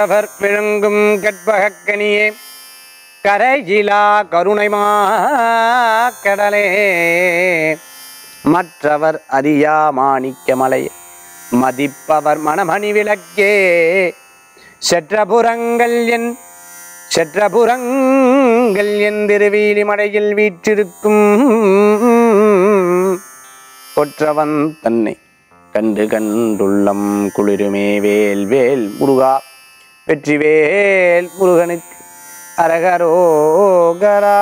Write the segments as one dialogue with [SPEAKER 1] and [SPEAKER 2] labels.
[SPEAKER 1] கற்றவர் விழுங்கும் கற்பகக்கனியே கரையிலா கருணைமா கடலே மற்றவர் அறியா மாணிக்கமலை மதிப்பவர் மணமணி விளக்கே செற்றபுறங்கள் என் செற்றபுறங்கள் என் திருவீலி மடையில் வீற்றிருக்கும் கொற்றவன் தன்னை கண்டு கண்டுள்ளம் குளிருமே வேல் வேல் முருகா வெற்றிவேல் முருகனுக்கு அரகரோகரா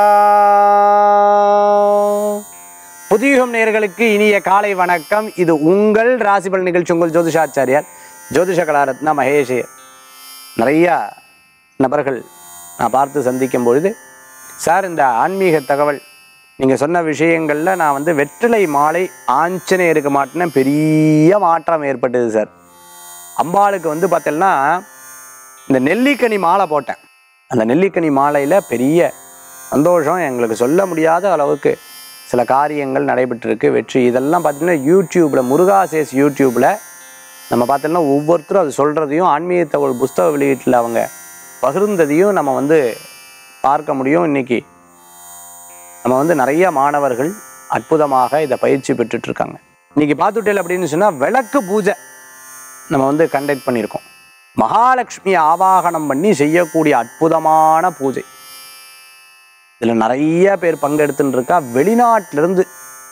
[SPEAKER 1] புதியுகம் நேயர்களுக்கு இனிய காலை வணக்கம் இது உங்கள் ராசிபல் நிகழ்ச்சி உங்கள் ஜோதிஷாச்சாரியார் ஜோதிஷ கலாரத்னா மகேஷ் நிறையா நபர்கள் நான் பார்த்து சந்திக்கும் பொழுது சார் இந்த ஆன்மீக தகவல் நீங்கள் சொன்ன விஷயங்களில் நான் வந்து வெற்றிலை மாலை ஆஞ்சநேயருக்கு மாட்டினேன் பெரிய மாற்றம் ஏற்பட்டது சார் அம்பாளுக்கு வந்து பார்த்தீங்கன்னா இந்த நெல்லிக்கனி மாலை போட்டேன் அந்த நெல்லிக்கனி மாலையில் பெரிய சந்தோஷம் எங்களுக்கு சொல்ல முடியாத அளவுக்கு சில காரியங்கள் நடைபெற்றிருக்கு வெற்றி இதெல்லாம் பார்த்தீங்கன்னா யூடியூப்பில் முருகாசேஸ் யூடியூப்பில் நம்ம பார்த்தோம்னா ஒவ்வொருத்தரும் அது சொல்கிறதையும் ஆன்மீக தகவல் புஸ்தக வெளியீட்டில் அவங்க பகிர்ந்ததையும் நம்ம வந்து பார்க்க முடியும் இன்னைக்கு நம்ம வந்து நிறைய மாணவர்கள் அற்புதமாக இதை பயிற்சி பெற்றுட்டு இருக்காங்க இன்னைக்கு பார்த்துட்டேல் அப்படின்னு சொன்னால் விளக்கு பூஜை நம்ம வந்து கண்டக்ட் பண்ணியிருக்கோம் மகாலட்சுமி ஆவாகனம் பண்ணி செய்யக்கூடிய அற்புதமான பூஜை இதில் நிறைய பேர் பங்கெடுத்துன்னு இருக்கா வெளிநாட்டிலிருந்து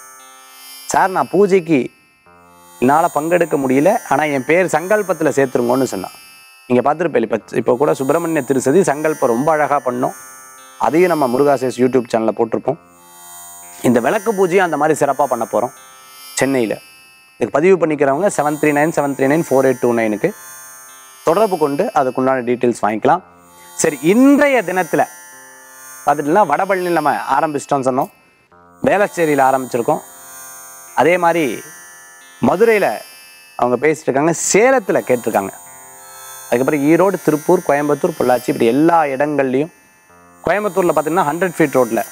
[SPEAKER 1] சார் நான் பூஜைக்கு என்னால் பங்கெடுக்க முடியல ஆனால் என் பேர் சங்கல்பத்தில் சேர்த்துருங்கன்னு சொன்னான் நீங்கள் பார்த்துருப்பேன் இப்போ இப்போ கூட சுப்பிரமணிய திருசதி சங்கல்பம் ரொம்ப அழகாக பண்ணோம் அதையும் நம்ம முருகாசேஸ் யூடியூப் சேனலில் போட்டிருப்போம் இந்த விளக்கு பூஜையும் அந்த மாதிரி சிறப்பாக பண்ண போகிறோம் சென்னையில் இதுக்கு பதிவு பண்ணிக்கிறவங்க seven three nine seven three nine four eight two நைனுக்கு தொடர்பு கொண்டு அதுக்குண்டான டீட்டெயில்ஸ் வாங்கிக்கலாம் சரி இன்றைய தினத்தில் பார்த்துட்டுனா வடபழனியில் நம்ம ஆரம்பிச்சிட்டோம்னு சொன்னோம் வேளச்சேரியில் ஆரம்பிச்சிருக்கோம் அதே மாதிரி மதுரையில் அவங்க பேசிட்டு இருக்காங்க சேலத்தில் கேட்டிருக்காங்க அதுக்கப்புறம் ஈரோடு திருப்பூர் கோயம்புத்தூர் பொள்ளாச்சி இப்படி எல்லா இடங்கள்லையும் கோயம்புத்தூரில் பார்த்தீங்கன்னா ஹண்ட்ரட் ஃபீட் ரோட்டில்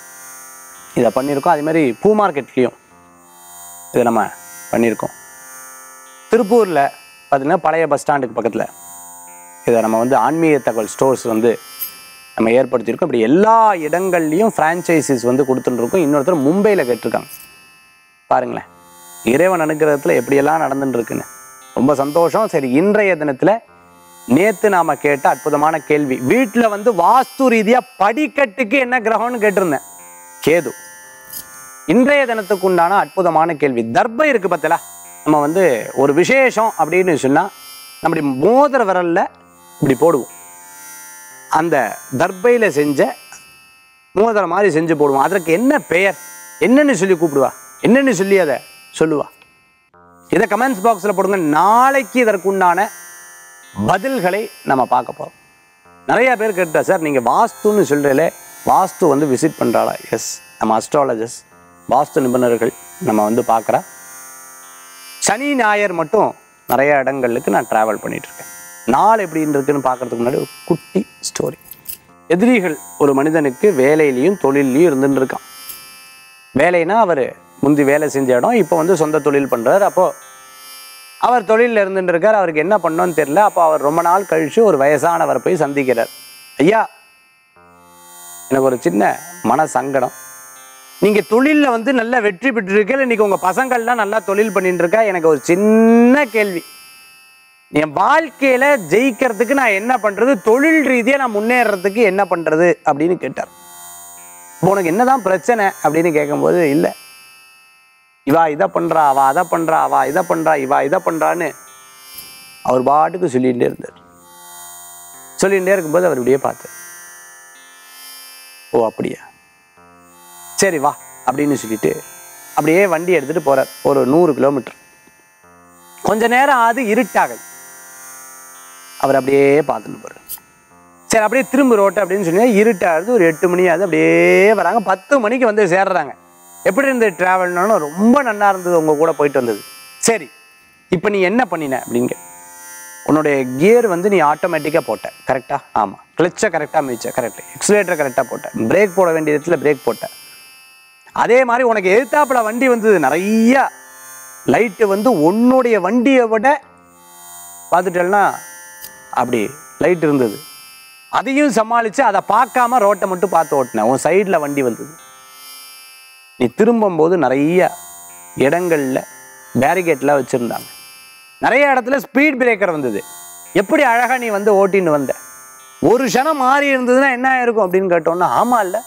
[SPEAKER 1] இதை பண்ணியிருக்கோம் அதே மாதிரி பூ மார்க்கெட்லேயும் இதை நம்ம பண்ணியிருக்கோம் திருப்பூரில் பார்த்தீங்கன்னா பழைய பஸ் ஸ்டாண்டுக்கு பக்கத்தில் இதை நம்ம வந்து ஆன்மீக தகவல் ஸ்டோர்ஸ் வந்து நம்ம ஏற்படுத்தியிருக்கோம் இப்படி எல்லா இடங்கள்லையும் ஃப்ரான்ச்சைசிஸ் வந்து கொடுத்துட்டுருக்கோம் இன்னொருத்தர் மும்பையில் கேட்டிருக்காங்க பாருங்களேன் இறைவன் அனுகிரகத்தில் எப்படியெல்லாம் நடந்துட்டு இருக்குன்னு ரொம்ப சந்தோஷம் சரி இன்றைய தினத்தில் நேத்து நாம கேட்ட அற்புதமான கேள்வி வீட்டில் வந்து வாஸ்து ரீதியா படிக்கட்டுக்கு என்ன கிரகம்னு கேட்டிருந்தேன் கேது இன்றைய தினத்துக்கு உண்டான அற்புதமான கேள்வி தர்பை இருக்கு பார்த்தல நம்ம வந்து ஒரு விசேஷம் அப்படின்னு சொன்னா நம்முடைய மோதிர விரல்ல இப்படி போடுவோம் அந்த தர்பையில செஞ்ச மோதிரம் மாதிரி செஞ்சு போடுவோம் அதற்கு என்ன பெயர் என்னன்னு சொல்லி கூப்பிடுவா என்னன்னு சொல்லி அதை சொல்லுவா இதை கமெண்ட்ஸ் பாக்ஸில் போடுங்க நாளைக்கு இதற்குண்டான பதில்களை நம்ம பார்க்க போகிறோம் நிறைய பேர் கேட்டா சார் நீங்கள் வாஸ்துன்னு சொல்கிறீங்களே வாஸ்து வந்து விசிட் பண்ணுறாளா எஸ் நம்ம அஸ்ட்ராலஜர்ஸ் வாஸ்து நிபுணர்கள் நம்ம வந்து பார்க்குறா சனி ஞாயர் மட்டும் நிறைய இடங்களுக்கு நான் ட்ராவல் பண்ணிட்டு இருக்கேன் நாள் எப்படி இருக்குன்னு பார்க்கறதுக்கு முன்னாடி ஒரு குட்டி ஸ்டோரி எதிரிகள் ஒரு மனிதனுக்கு வேலையிலையும் தொழிலையும் இருந்துட்டு இருக்கான் வேலைனா அவர் முந்தி வேலை செஞ்ச இடம் இப்போ வந்து சொந்த தொழில் பண்ணுறார் அப்போது அவர் தொழிலில் இருந்துட்டு இருக்கார் அவருக்கு என்ன பண்ணோன்னு தெரியல அப்போ அவர் ரொம்ப நாள் கழிச்சு ஒரு வயசானவரை போய் சந்திக்கிறார் ஐயா எனக்கு ஒரு சின்ன மன சங்கடம் நீங்க தொழிலில் வந்து நல்லா வெற்றி பெற்றிருக்கீங்க இன்னைக்கு உங்க பசங்கள்லாம் நல்லா தொழில் பண்ணிட்டு இருக்கா எனக்கு ஒரு சின்ன கேள்வி என் வாழ்க்கையில ஜெயிக்கிறதுக்கு நான் என்ன பண்றது தொழில் ரீதியா நான் முன்னேறதுக்கு என்ன பண்றது அப்படின்னு கேட்டார் இப்போ உனக்கு என்னதான் பிரச்சனை அப்படின்னு கேட்கும்போது இல்லை இவா இதை பண்றா அவ அதை பண்றா அவ இதை பண்றா இவா இதை பண்றான்னு அவர் பாட்டுக்கு சொல்லிகிட்டே இருந்தார் சொல்லிகிட்டே இருக்கும்போது அவர் இப்படியே பார்த்தார் ஓ அப்படியா சரி வா அப்படின்னு சொல்லிட்டு அப்படியே வண்டி எடுத்துட்டு போறார் ஒரு நூறு கிலோமீட்டர் கொஞ்ச நேரம் ஆகுது இருட்டாகுது அவர் அப்படியே பார்த்துட்டு போறார் சரி அப்படியே திரும்ப ரோட்டை அப்படின்னு சொன்னா இருட்டாகுது ஒரு எட்டு மணி ஆகுது அப்படியே வராங்க பத்து மணிக்கு வந்து சேர்றாங்க எப்படி இருந்தது டிராவல்னாலும் ரொம்ப நல்லா இருந்தது உங்க கூட போயிட்டு வந்தது சரி இப்போ நீ என்ன பண்ணின அப்படிங்க உன்னுடைய கியர் வந்து நீ ஆட்டோமேட்டிக்காக போட்ட கரெக்டா ஆமாம் கிளச்சை கரெக்டாக மிதிச்ச கரெக்ட் எக்ஸலேட்டரை கரெக்டாக போட்ட பிரேக் போட வேண்டிய இடத்துல பிரேக் போட்ட அதே மாதிரி உனக்கு எதிர்த்தாப்புல வண்டி வந்தது நிறைய லைட்டு வந்து உன்னுடைய வண்டியை விட பார்த்துட்டேன்னா அப்படி லைட் இருந்தது அதையும் சமாளித்து அதை பார்க்காம ரோட்டை மட்டும் பார்த்து ஓட்டினேன் உன் சைடில் வண்டி வந்தது நீ திரும்பும்போது நிறைய இடங்கள்ல பேரிகேட்லாம் வச்சுருந்தாங்க நிறைய இடத்துல ஸ்பீட் பிரேக்கர் வந்தது எப்படி அழகாக நீ வந்து ஓட்டின்னு வந்த ஒரு க்ஷணம் மாறி இருந்ததுன்னா என்ன இருக்கும் அப்படின்னு கேட்டோன்னா ஆமா இல்லை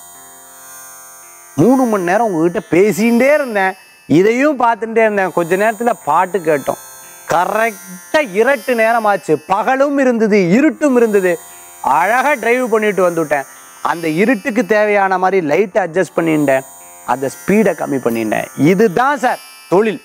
[SPEAKER 1] மூணு மணி நேரம் உங்ககிட்ட பேசிகிட்டே இருந்தேன் இதையும் பார்த்துட்டே இருந்தேன் கொஞ்ச நேரத்தில் பாட்டு கேட்டோம் கரெக்டாக இரட்டு நேரமாச்சு பகலும் இருந்தது இருட்டும் இருந்தது அழகாக டிரைவ் பண்ணிட்டு வந்துவிட்டேன் அந்த இருட்டுக்கு தேவையான மாதிரி லைட்டை அட்ஜஸ்ட் பண்ணிட்டேன் அந்த ஸ்பீடை கம்மி பண்ணிட்டேன் இதுதான் சார் தொழில்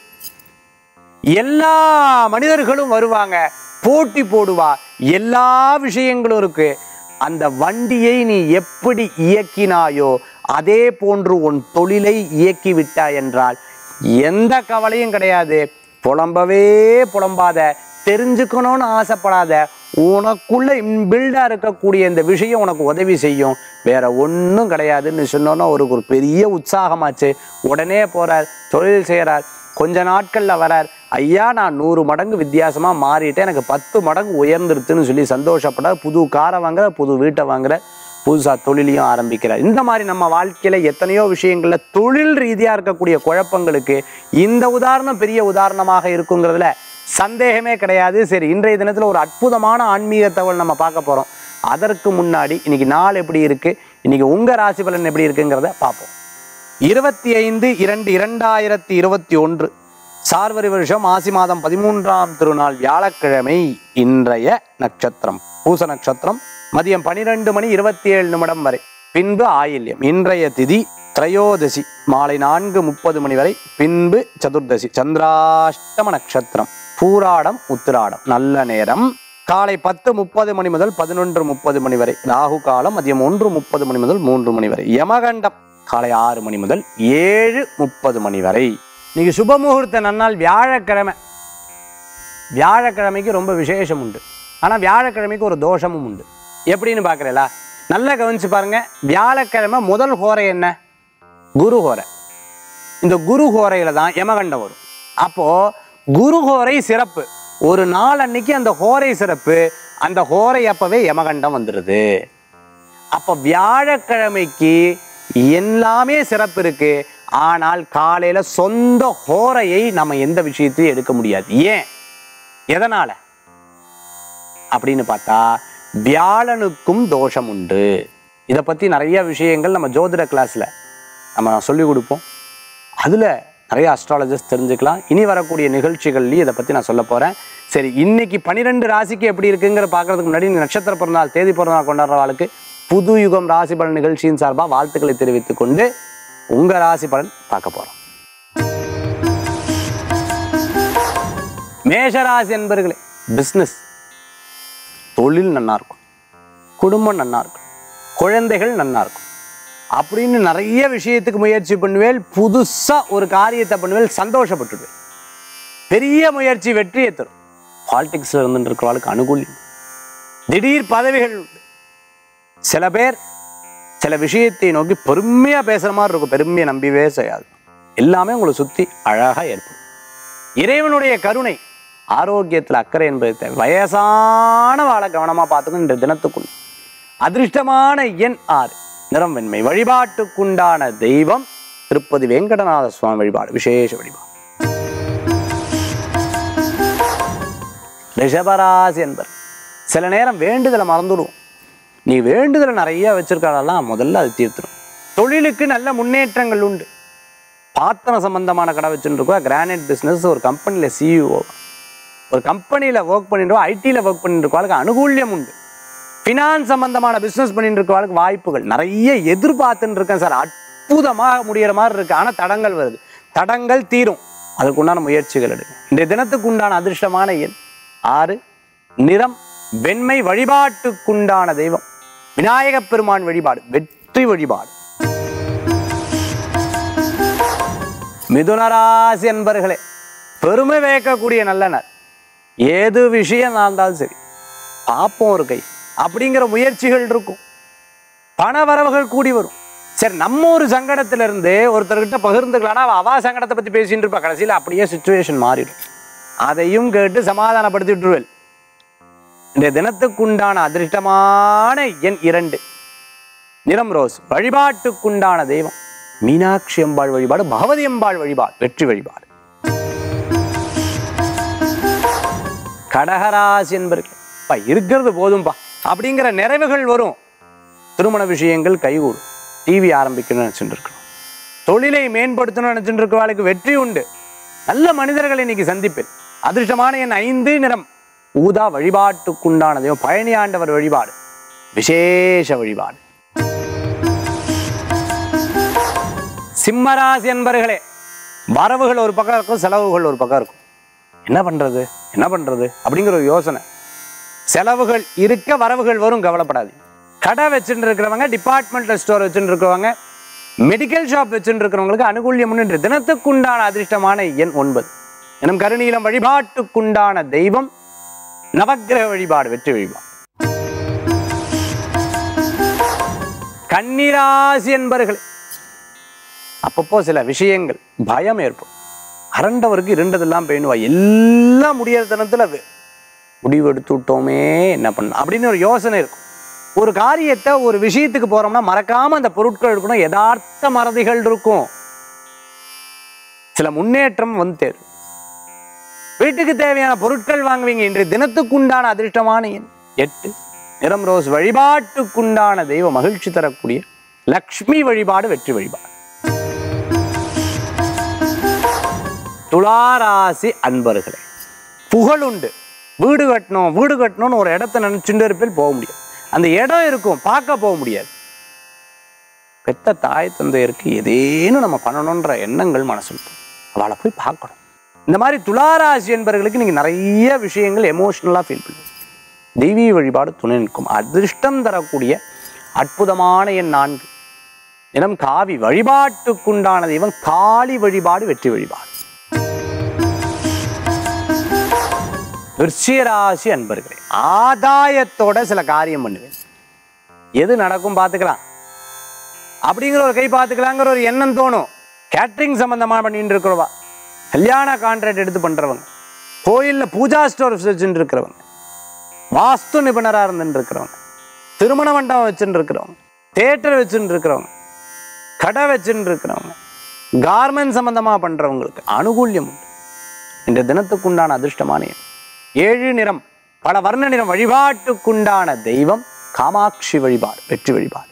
[SPEAKER 1] எல்லா மனிதர்களும் வருவாங்க போட்டி போடுவா எல்லா விஷயங்களும் இருக்கு அந்த வண்டியை நீ எப்படி இயக்கினாயோ அதே போன்று உன் தொழிலை இயக்கி விட்டாய் என்றால் எந்த கவலையும் கிடையாது புலம்பவே புலம்பாத தெரிஞ்சுக்கணும்னு ஆசைப்படாத உனக்குள்ள பில்டா இருக்கக்கூடிய இந்த விஷயம் உனக்கு உதவி செய்யும் வேற ஒன்றும் கிடையாதுன்னு சொன்னோன்னா ஒரு ஒரு பெரிய உற்சாகமாச்சு உடனே போறார் தொழில் செய்கிறார் கொஞ்ச நாட்கள்ல வரார் ஐயா நான் நூறு மடங்கு வித்தியாசமா மாறிட்டேன் எனக்கு பத்து மடங்கு உயர்ந்துருச்சுன்னு சொல்லி சந்தோஷப்படார் புது காரை வாங்குற புது வீட்டை வாங்குற புதுசா தொழிலையும் ஆரம்பிக்கிறார் இந்த மாதிரி நம்ம வாழ்க்கையில எத்தனையோ விஷயங்கள்ல தொழில் ரீதியா இருக்கக்கூடிய குழப்பங்களுக்கு இந்த உதாரணம் பெரிய உதாரணமாக இருக்குங்கிறதுல சந்தேகமே கிடையாது சரி இன்றைய தினத்துல ஒரு அற்புதமான ஆன்மீக தகவல் நம்ம பார்க்க போறோம் அதற்கு முன்னாடி இன்னைக்கு நாள் எப்படி இருக்கு இன்னைக்கு உங்க ராசி பலன் எப்படி இருக்குங்கிறத பார்ப்போம் இருபத்தி ஐந்து இரண்டு இரண்டாயிரத்தி இருபத்தி ஒன்று சார்வரி வருஷம் ஆசி மாதம் பதிமூன்றாம் திருநாள் வியாழக்கிழமை இன்றைய நட்சத்திரம் பூச நட்சத்திரம் மதியம் பனிரெண்டு மணி இருபத்தி ஏழு நிமிடம் வரை பின்பு ஆயில்யம் இன்றைய திதி திரையோதசி மாலை நான்கு முப்பது மணி வரை பின்பு சதுர்தசி சந்திராஷ்டம நட்சத்திரம் பூராடம் உத்திராடம் நல்ல நேரம் காலை பத்து முப்பது மணி முதல் பதினொன்று முப்பது மணி வரை ராகு காலம் மதியம் ஒன்று முப்பது மணி முதல் மூன்று மணி வரை யமகண்டம் காலை ஆறு மணி முதல் ஏழு முப்பது மணி வரை இன்னைக்கு சுபமுகூர்த்த நன்னாள் வியாழக்கிழமை வியாழக்கிழமைக்கு ரொம்ப விசேஷம் உண்டு ஆனால் வியாழக்கிழமைக்கு ஒரு தோஷமும் உண்டு எப்படின்னு பார்க்குறீங்களா நல்லா கவனிச்சு பாருங்க வியாழக்கிழமை முதல் ஹோரை என்ன குரு ஹோரை இந்த குரு ஹோரையில தான் யமகண்டம் வரும் அப்போ குரு ஹோரை சிறப்பு ஒரு நாள் அன்னைக்கு அந்த ஹோரை சிறப்பு அந்த ஹோரை அப்பவே யமகண்டம் வந்துடுது அப்ப வியாழக்கிழமைக்கு எல்லாமே சிறப்பு இருக்கு ஆனால் காலையில சொந்த ஹோரையை நம்ம எந்த விஷயத்தையும் எடுக்க முடியாது ஏன் எதனால அப்படின்னு பார்த்தா வியாழனுக்கும் தோஷம் உண்டு இதை பத்தி நிறைய விஷயங்கள் நம்ம ஜோதிட கிளாஸ்ல நம்ம சொல்லி கொடுப்போம் அதுல நிறைய அஸ்ட்ராலஜர்ஸ் தெரிஞ்சுக்கலாம் இனி வரக்கூடிய நிகழ்ச்சிகள்லையும் இதை பத்தி நான் சொல்ல போறேன் சரி இன்னைக்கு பனிரெண்டு ராசிக்கு எப்படி இருக்குங்கிற பார்க்கறதுக்கு முன்னாடி இந்த நட்சத்திர பிறந்தநாள் தேதி பிறந்தநாள் கொண்டாடுறவாளுக்கு புது யுகம் ராசி பலன் நிகழ்ச்சியின் சார்பாக வாழ்த்துக்களை தெரிவித்துக் கொண்டு உங்க ராசி பலன் பார்க்க போறோம் மேஷராசி என்பர்களே பிஸ்னஸ் தொழில் நன்னா இருக்கும் குடும்பம் நன்னா இருக்கும் குழந்தைகள் நன்னா இருக்கும் அப்படின்னு நிறைய விஷயத்துக்கு முயற்சி பண்ணுவேல் புதுசா ஒரு காரியத்தை பண்ணுவேல் சந்தோஷப்பட்டுடுவேன் பெரிய முயற்சி வெற்றியை தரும் பாலிடிக்ஸ்ல இருந்துட்டு இருக்கிறவளுக்கு அனுகூலியம் திடீர் பதவிகள் உண்டு சில பேர் சில விஷயத்தை நோக்கி பெருமையா பேசுற மாதிரி இருக்கும் பெருமையை நம்பிவே செய்யாது எல்லாமே உங்களை சுத்தி அழகா ஏற்படும் இறைவனுடைய கருணை ஆரோக்கியத்தில் அக்கறை என்பது தேவை வயசான வாழை கவனமா பார்த்துக்கணும் இந்த தினத்துக்குள் அதிர்ஷ்டமான எண் ஆறு நிறம் வெண்மை வழிபாட்டுக்குண்டான தெய்வம் திருப்பதி வெங்கடநாத சுவாமி வழிபாடு விசேஷ வழிபாடு ரிஷபராசி என்பர் சில நேரம் வேண்டுதலை மறந்துடுவோம் நீ வேண்டுதலை நிறைய வச்சிருக்காளெல்லாம் முதல்ல அது தீர்த்துடும் தொழிலுக்கு நல்ல முன்னேற்றங்கள் உண்டு பாத்திரம் சம்பந்தமான கடை வச்சுட்டு இருக்கோம் கிரானைட் பிஸ்னஸ் ஒரு கம்பெனியில் சிஇஓ ஒரு கம்பெனியில் ஒர்க் பண்ணிட்டு ஐடியில் ஒர்க் பண்ணிட்டு இருக்கவாளுக்கு அனுகூல்யம் உண்டு ஃபினான்ஸ் சம்பந்தமான பிஸ்னஸ் பண்ணிட்டு இருக்கவாளுக்கு வாய்ப்புகள் நிறைய எதிர்பார்த்துன்னு இருக்கேன் சார் அற்புதமாக முடியிற மாதிரி இருக்கு ஆனால் தடங்கள் வருது தடங்கள் தீரும் அதுக்கு உண்டான முயற்சிகள் எடுங்க இன்றைய தினத்துக்கு உண்டான அதிர்ஷ்டமான எண் ஆறு நிறம் வெண்மை வழிபாட்டுக்குண்டான தெய்வம் விநாயகப் பெருமான் வழிபாடு வெற்றி வழிபாடு மிதுனராசி என்பர்களே பெருமை வேக்கக்கூடிய நல்லனர் ஏது விஷயம் இருந்தாலும் சரி பார்ப்போம் ஒரு கை அப்படிங்கிற முயற்சிகள் இருக்கும் பண வரவுகள் கூடி வரும் சரி நம்ம ஒரு சங்கடத்துல இருந்து ஒருத்தர்கிட்ட பகிர்ந்துக்கலாம்னா அவ அவா சங்கடத்தை பத்தி பேசிட்டு இருப்பா கடைசியில் அப்படியே சுச்சுவேஷன் மாறிடும் அதையும் கேட்டு சமாதானப்படுத்தி விட்டுருவேன் இன்றைய தினத்துக்குண்டான அதிர்ஷ்டமான எண் இரண்டு நிறம் ரோஸ் வழிபாட்டுக்குண்டான தெய்வம் மீனாட்சி அம்பாள் வழிபாடு பகவதி அம்பாள் வழிபாடு வெற்றி வழிபாடு கடகராசி என்பர்கள் பா இருக்கிறது போதும்பா அப்படிங்கிற நிறைவுகள் வரும் திருமண விஷயங்கள் கைகூடும் டிவி ஆரம்பிக்கணும்னு நினச்சிட்டு இருக்கணும் தொழிலை மேம்படுத்தணும்னு நினச்சிட்டு இருக்கிறவளுக்கு வெற்றி உண்டு நல்ல மனிதர்களை இன்னைக்கு சந்திப்பேன் அதிர்ஷ்டமான என் ஐந்து நிறம் ஊதா வழிபாட்டுக்குண்டான தெய்வம் பழனி ஆண்டவர் வழிபாடு விசேஷ வழிபாடு சிம்மராசி என்பர்களே வரவுகள் ஒரு பக்கம் இருக்கும் செலவுகள் ஒரு பக்கம் இருக்கும் என்ன பண்றது என்ன பண்றது அப்படிங்கிற ஒரு யோசனை செலவுகள் இருக்க வரவுகள் வரும் கவலைப்படாதீங்க கடை வச்சுட்டு இருக்கிறவங்க டிபார்ட்மெண்டல் ஸ்டோர் வச்சுட்டு இருக்கிறவங்க மெடிக்கல் ஷாப் வச்சுட்டு இருக்கிறவங்களுக்கு அனுகூல்யம் உண்டு. தினத்துக்குண்டான அதிர்ஷ்டமான எண் ஒன்பது எனும் கருநீலம் வழிபாட்டுக்குண்டான தெய்வம் நவக்கிரக வழிபாடு வெற்றி வழிபாடு கன்னிராசி என்பர்களே அப்பப்போ சில விஷயங்கள் பயம் ஏற்படும் அரண்டவருக்கு இருண்டதெல்லாம் பேணுவா எல்லாம் முடியாத தினத்துல வே- முடிவு எடுத்து விட்டோமே என்ன பண்ண அப்படின்னு ஒரு யோசனை இருக்கும் ஒரு காரியத்தை ஒரு விஷயத்துக்கு போறோம்னா மறக்காம அந்த பொருட்கள் இருக்கணும் யதார்த்த மறதிகள் இருக்கும் சில முன்னேற்றம் வந்து தேரும் வீட்டுக்கு தேவையான பொருட்கள் வாங்குவீங்க இன்றைய தினத்துக்குண்டான அதிர்ஷ்டமான எண் எட்டு நிறம் ரோஸ் வழிபாட்டுக்குண்டான தெய்வ மகிழ்ச்சி தரக்கூடிய லக்ஷ்மி வழிபாடு வெற்றி வழிபாடு துளாராசி அன்பர்களே புகழுண்டு வீடு கட்டணும் வீடு கட்டணும்னு ஒரு இடத்த நினைச்சுட்டு இருப்பில் போக முடியாது அந்த இடம் இருக்கும் பார்க்க போக முடியாது பெத்த தாய் தந்தையருக்கு ஏதேனும் நம்ம பண்ணணுன்ற எண்ணங்கள் மனசுல தோணும். அவளை போய் பார்க்கணும் இந்த மாதிரி துளாராசி என்பவர்களுக்கு நீங்க நிறைய விஷயங்கள் எமோஷனலாக ஃபீல் பண்ணுவீங்க தெய்வீக வழிபாடு துணை நிற்கும் அதிர்ஷ்டம் தரக்கூடிய அற்புதமான எண் நான்கு இனம் காவி வழிபாட்டுக்குண்டான தெய்வம் காளி வழிபாடு வெற்றி வழிபாடு விருச்சிகராசி அன்பர்களே ஆதாயத்தோட சில காரியம் பண்ணுவேன் எது நடக்கும் பார்த்துக்கலாம் அப்படிங்கிற ஒரு கை பார்த்துக்கலாங்கிற ஒரு எண்ணம் தோணும் கேட்ரிங் சம்பந்தமா பண்ணிட்டு இருக்கிறவா கல்யாண கான்ட்ராக்ட் எடுத்து பண்றவங்க கோயில்ல பூஜா ஸ்டோர் வச்சுட்டு இருக்கிறவங்க வாஸ்து நிபுணரா இருந்துட்டு இருக்கிறவங்க திருமண மண்டபம் வச்சுட்டு இருக்கிறவங்க தேட்டர் வச்சுட்டு இருக்கிறவங்க கடை வச்சுட்டு இருக்கிறவங்க கார்மெண்ட் சம்பந்தமா பண்றவங்களுக்கு அனுகூல்யம் உண்டு இந்த தினத்துக்குண்டான அதிர்ஷ்டமான எண். ஏழு நிறம் பல வர்ண நிறம் வழிபாட்டுக்குண்டான தெய்வம் காமாட்சி வழிபாடு வெற்றி வழிபாடு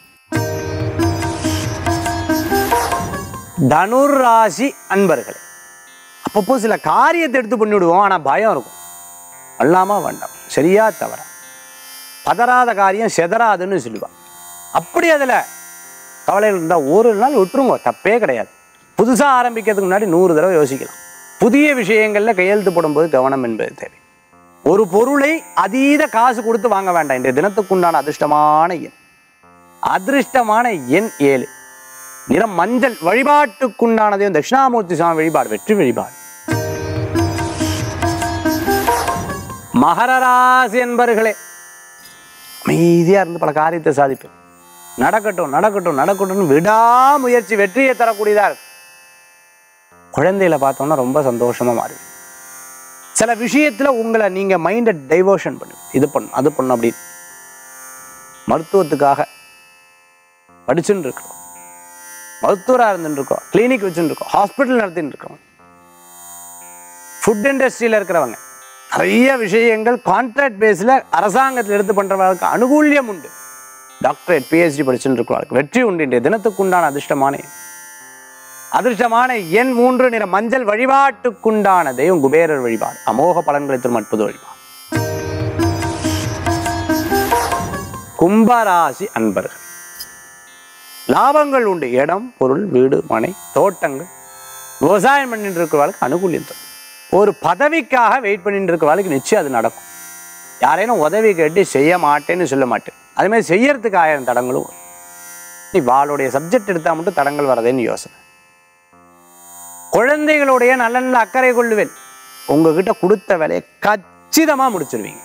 [SPEAKER 1] தனுர் ராசி அன்பர்களே அப்பப்போ சில காரியத்தை எடுத்து பண்ணிவிடுவோம் ஆனா பயம் இருக்கும் அல்லாமா வேண்டாம் சரியா தவறா பதறாத காரியம் செதறாதுன்னு சொல்லுவாங்க அப்படி அதுல கவலைகள் இருந்தால் ஒரு நாள் விட்டுருங்க தப்பே கிடையாது புதுசாக ஆரம்பிக்கிறதுக்கு முன்னாடி நூறு தடவை யோசிக்கலாம் புதிய விஷயங்களில் கையெழுத்து போடும்போது கவனம் என்பது தேவை ஒரு பொருளை அதீத காசு கொடுத்து வாங்க வேண்டாம் இன்றைய தினத்துக்குண்டான அதிர்ஷ்டமான எண் அதிர்ஷ்டமான எண் ஏழு நிறம் மஞ்சள் வழிபாட்டுக்குண்டானதையும் தட்சிணாமூர்த்தி சுவாமி வழிபாடு வெற்றி வழிபாடு மகர ராசி என்பர்களே அமைதியா இருந்து பல காரியத்தை சாதிப்பேன் நடக்கட்டும் நடக்கட்டும் நடக்கட்டும்னு விடாமுயற்சி வெற்றியை தரக்கூடியதா இருக்கு குழந்தைகளை பார்த்தோம்னா ரொம்ப சந்தோஷமா மாறுவீங்க சில விஷயத்துல உங்களை நீங்க மைண்டை டைவர்ஷன் பண்ணுவீங்க இது பண்ணும் அது பண்ணும் அப்படின்னு மருத்துவத்துக்காக படிச்சுட்டு இருக்கோம் மருத்துவராக இருந்துட்டு இருக்கோம் கிளினிக் வச்சுட்டு இருக்கோம் ஹாஸ்பிட்டல் நடத்திட்டு இருக்கோம் ஃபுட் இண்டஸ்ட்ரியில் இருக்கிறவங்க நிறைய விஷயங்கள் கான்ட்ராக்ட் பேஸில் அரசாங்கத்தில் எடுத்து பண்ணுறவங்களுக்கு அனுகூல்யம் உண்டு டாக்டரேட் பிஹெச்டி படிச்சுட்டு இருக்கிறவங்களுக்கு வெற்றி உண்டு இன்றைய தினத்துக்குண்டான அதிர்ஷ்டமான எண். அதிர்ஷ்டமான எண் மூன்று நிற மஞ்சள் வழிபாட்டுக்குண்டான தெய்வம் குபேரர் வழிபாடு அமோக பலன்களை தரும் அற்புத வழிபாடு கும்பராசி அன்பர்கள் லாபங்கள் உண்டு இடம் பொருள் வீடு மனை தோட்டங்கள் விவசாயம் பண்ணிட்டு இருக்கிறவர்களுக்கு அனுகூல்யம் தரும் ஒரு பதவிக்காக வெயிட் பண்ணிட்டு இருக்கிறவர்களுக்கு நிச்சயம் அது நடக்கும் யாரேனும் உதவி கேட்டு செய்ய மாட்டேன்னு சொல்ல மாட்டேன் அதே மாதிரி செய்யறதுக்கு ஆயிரம் தடங்களும் வரும். நீ வாளுடைய சப்ஜெக்ட் எடுத்தா மட்டும் தடங்கள் வரதேன்னு யோசனை குழந்தைகளுடைய நல்ல நல்ல அக்கறை கொள்ளுவேன் உங்ககிட்ட கொடுத்த வேலையை கச்சிதமா முடிச்சிருவீங்க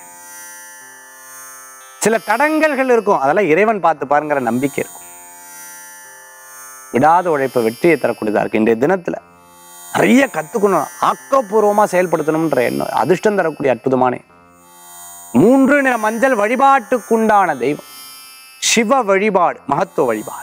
[SPEAKER 1] சில தடங்கல்கள் இருக்கும் அதெல்லாம் இறைவன் பார்த்து பாருங்கிற நம்பிக்கை இருக்கும் விடாத உழைப்பு வெற்றியை தரக்கூடியதா இருக்கு இன்றைய தினத்துல நிறைய கத்துக்கணும் ஆக்கப்பூர்வமா செயல்படுத்தணும்ன்ற எண்ணம் அதிர்ஷ்டம் தரக்கூடிய அற்புதமான எண். மூன்று நிற மஞ்சள் வழிபாட்டுக்குண்டான தெய்வம் சிவ வழிபாடு மகத்துவ வழிபாடு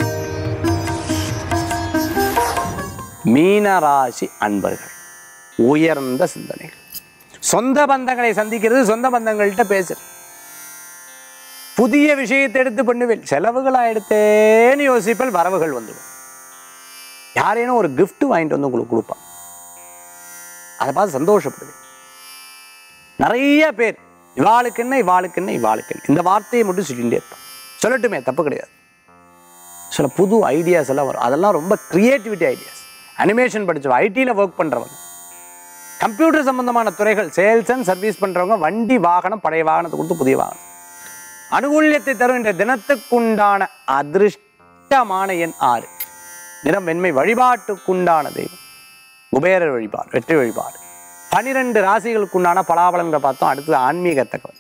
[SPEAKER 1] மீனராசி அன்பர்கள் உயர்ந்த சிந்தனைகள் சொந்த பந்தங்களை சந்திக்கிறது சொந்த பந்தங்கள்கிட்ட பேசுறது புதிய விஷயத்தை எடுத்து பண்ணுவேன் செலவுகளா எடுத்தேன்னு யோசிப்பல் வரவுகள் வந்துடும் யாரேனும் ஒரு gift வாங்கிட்டு வந்து உங்களுக்கு கொடுப்பான் அதை பார்த்து சந்தோஷப்படுது நிறைய பேர் இவாளுக்கு என்ன இவாளுக்கு என்ன இவாளுக்கு என்ன இந்த வார்த்தையை மட்டும் சொல்லிகிட்டே இருப்பான் சொல்லட்டுமே தப்பு கிடையாது சில புது ஐடியாஸ் எல்லாம் வரும் அதெல்லாம் ரொம்ப கிரியேட்டிவிட்டி ஐடியாஸ் அனிமேஷன் படிச்சவங்க ஐடியில் ஒர்க் பண்ணுறவங்க கம்ப்யூட்டர் சம்பந்தமான துறைகள் சேல்ஸ் அண்ட் சர்வீஸ் பண்ணுறவங்க வண்டி வாகனம் பழைய வாகனத்தை கொடுத்து புதிய வாகனம் அனுகூல்யத்தை தருகின்ற தினத்துக்குண்டான அதிருஷ்டமான எண் ஆறு நிறம் வெண்மை வழிபாட்டுக்குண்டான தெய்வம் குபேரர் வழிபாடு வெற்றி வழிபாடு பனிரெண்டு ராசிகளுக்குண்டான பலாபலன்களை பார்த்தோம் அடுத்தது ஆன்மீக தகவல்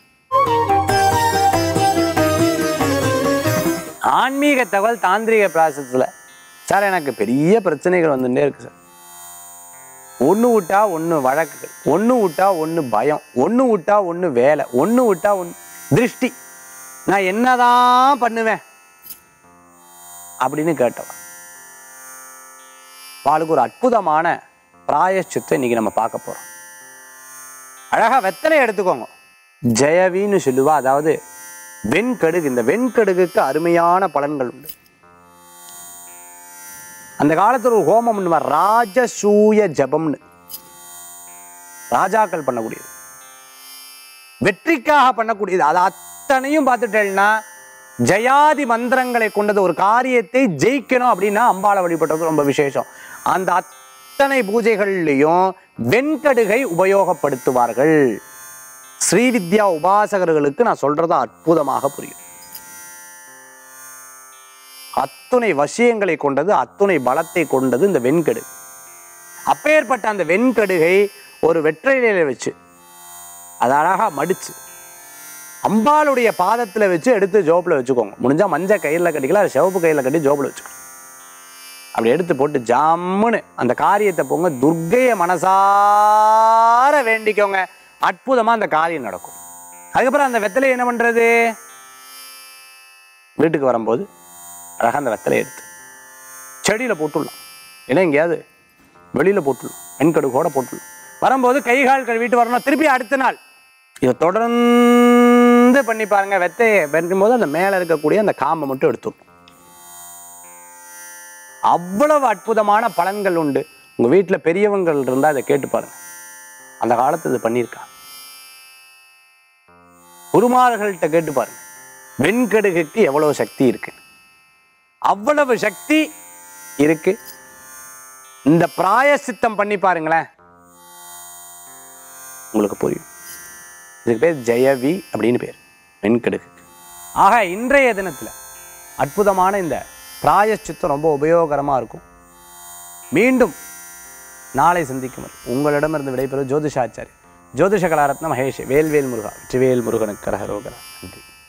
[SPEAKER 1] ஆன்மீக தகவல் தாந்திரிக பிராசத்தில் சார் எனக்கு பெரிய பிரச்சனைகள் வந்துட்டே இருக்கு சார் ஒன்று விட்டா ஒன்று வழக்குகள் ஒன்று விட்டா ஒன்று பயம் ஒன்று விட்டா ஒன்று வேலை ஒன்று விட்டா ஒன்று திருஷ்டி நான் என்னதான் பண்ணுவேன் அப்படின்னு கேட்டவன் வாளுக்கு ஒரு அற்புதமான பிராயச்சித்தை இன்னைக்கு நம்ம பார்க்க போறோம் அழகா வெத்தலை எடுத்துக்கோங்க ஜெயவின்னு சொல்லுவா அதாவது வெண்கடுகு இந்த வெண்கடுகுக்கு அருமையான பலன்கள் உண்டு அந்த காலத்துல ஒரு ஹோமம் பண்ணுவார் ராஜசூய ஜபம்னு ராஜாக்கள் பண்ணக்கூடியது வெற்றிக்காக பண்ணக்கூடியது அது அத்தனையும் பார்த்துட்டேன்னா ஜெயாதி மந்திரங்களை கொண்டது ஒரு காரியத்தை ஜெயிக்கணும் அப்படின்னா அம்பாளை வழிபடுறது ரொம்ப விசேஷம் அந்த அத்தனை பூஜைகள்லையும் வெண்கடுகை உபயோகப்படுத்துவார்கள் ஸ்ரீவித்யா உபாசகர்களுக்கு நான் சொல்றது அற்புதமாக புரியும் அத்துணை வசியங்களை கொண்டது அத்துணை பலத்தை கொண்டது இந்த வெண்கடு அப்பேற்பட்ட அந்த வெண்கடுகை ஒரு வெற்றிலையில வச்சு அதை அழகா மடிச்சு அம்பாளுடைய பாதத்துல வச்சு எடுத்து ஜோப்புல வச்சுக்கோங்க முடிஞ்சா மஞ்சள் கயிறுல கட்டிக்கலாம் அது சிவப்பு கயிறுல கட்டி ஜோப்புல வச்சுக்கோங்க அப்படி எடுத்து போட்டு ஜம்முன்னு அந்த காரியத்தை போங்க துர்க்கைய மனசார வேண்டிக்கோங்க அற்புதமா அந்த காரியம் நடக்கும் அதுக்கப்புறம் அந்த வெத்தலை என்ன பண்றது வீட்டுக்கு வரும்போது அழகா அந்த வெத்தலை எடுத்து செடியில போட்டுடலாம் ஏன்னா எங்கேயாவது வெளியில போட்டுடலாம் வெண்கடுகோட போட்டுடலாம் வரும்போது கை கால் கழுவிட்டு வரணும் திருப்பி அடுத்த நாள் இதை தொடர்ந்து பண்ணி பாருங்க வெத்தையை வெட்டும்போது அந்த மேல இருக்கக்கூடிய அந்த காம்பை மட்டும் எடுத்துடணும் அவ்வளவு அற்புதமான பலன்கள் உண்டு உங்க வீட்டுல பெரியவங்கள் இருந்தா அதை கேட்டு பாருங்க அந்த காலத்துல இது பண்ணியிருக்காங்க குருமார்கள்ட்ட கேட்டு பாருங்க வெண்கடுகுக்கு எவ்வளவு சக்தி இருக்கு அவ்வளவு சக்தி இருக்கு இந்த பிராயசித்தம் பண்ணி பாருங்களேன் உங்களுக்கு புரியும் இதுக்கு பேர் ஜெயவி அப்படின்னு பேர் வெண்கடுகுக்கு ஆக இன்றைய தினத்துல அற்புதமான இந்த பிராயச்சித்தம் ரொம்ப உபயோகரமா இருக்கும் மீண்டும் நாளை சந்திக்கும் வரை உங்களிடமிருந்து விடைபெறும் ஜோதிஷாச்சாரி ஜோதிஷ கலாரத்ன மகேஷ் வேல்வேல் முருகா வெற்றிவேல் முருகனுக்கு கரகரோகரா நன்றி